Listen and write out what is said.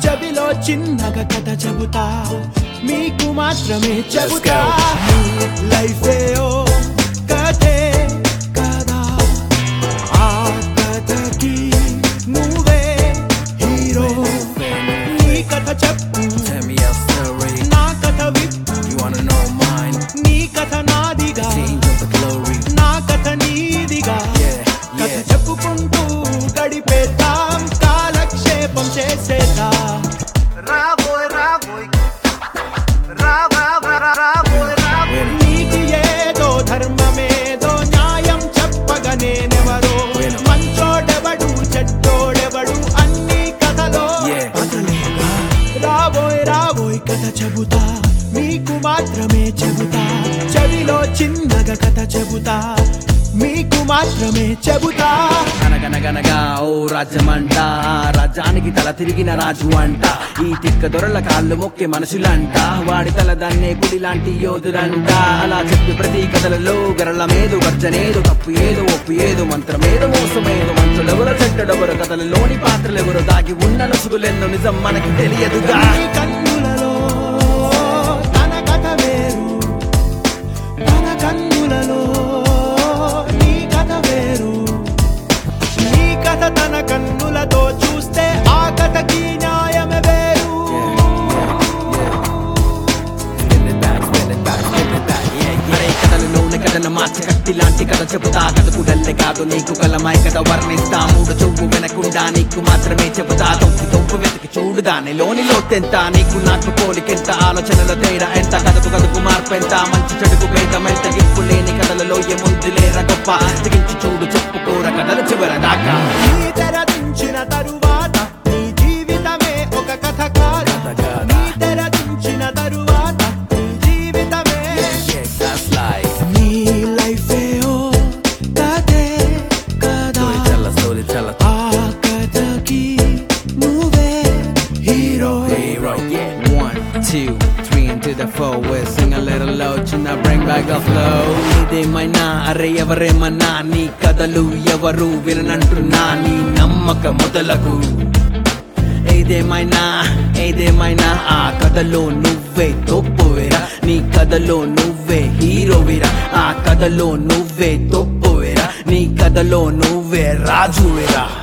చెవిలో చిన్నగా కథ చెబుతా మీకు మాత్రమే చెబుతా లైఫే ఓ కథే కదా ఆ కథకి నువ్వే హీరో నీ కథ చెప్పు Tell me your story. నా కథ విప్పు You wanna know mine? నీ కథ నాదిగా Change of the glory. నా కథ నీదిగా Yeah, కథ yeah. చెప్పుకుంటూ గడిపేద్దాం కాలక్షేపం చేసేద్దాం రాబోయ్ రాబోయ్ రాబోయ్ రాబోయ్ రాబోయ్ నీతి ఏదో ధర్మమేదో న్యాయం చెప్పగా నేనెవరో Bueno. మంచోడెవడు చెడ్డోడెవడు అన్ని కథలో Yeah. కథలేగా. రాబోయ్ రాబోయ్ కథ చెబుతా మీకు మాత్రమే చెబుతా చెవిలో చిన్నగా కథ చెబుతా మీకు మాత్రమే చెబుతా అనగనగనగా ఓ రాజ్యమంట రాజ్యానికి తల తిరిగిన రాజు అంట ఈ తిక్క దొరల కాళ్ళు మొక్కే మనుషులంట వాడి తల దన్నే గుడి లాంటి యోధులంట అలా చెప్పి ప్రతి కథలలో గరళమేదు గర్జనేదు తప్పు ఏదో ఒప్పు ఏదో మంత్రమేదో మోసమేదో మంచులెవరో చెడ్డడెవరో కథలలోని పాత్రలెవరో దాగి ఉన్న నసుగులెన్నో నిజం మనకి తెలియదుగా నీ కన్నులలో తన కథ వేరు తన కన్నులలో నీ కథ వేరు నీ కథ తన కన్నులతో చూస్తే ఆ కథకి న్యాయమే వేరు మరే కథలలోని కథను మార్చి కత్తి లాంటి కథ చెబుతా కథకు డల్లె కాదు నీకు కలమాయి కథ వర్ణిస్తా మూడు చెవు వినకుండా నీకు మాత్రమే చెబుతా తొక్కి తొప్పు వెతికి చూడు దానిలోని లోతెంత నీకు నాకు పోలికెంత ఆలోచనల తేడా ఎంత కథకు కథకు మార్పు ఎంత మంచి చెడుకు భేదం ఎంత గిప్పు లేని కథలలో ఏముంది లేరా గొప్ప తెగించి చూడు చెప్పుకోర కథల చివర దాకా నీ తెరదించిన తరువాత నీ జీవితమే ఒక కథ కాదు నీ తెరదించిన తరువాత నీ జీవితమే నీ లైఫే ఓ కథే కదా ఆ కథకి నువ్వే hero One, two, three into the four. We'll sing a little low, చిన్న bring back the flow. ఇదేమైనా అరే ఎవరేమన్నా నీ కథలు ఎవరు విననంటున్నా నీ నమ్మక మొదలకు ఏదేమైనా ఏదేమైనా ఆ కథలో నువ్వే తొప్పువేరా నీ కథలో నువ్వే హీరోవిరా ఆ కథలో నువ్వే తొప్పువేరా నీ కథలో నువ్వే రాజువేరా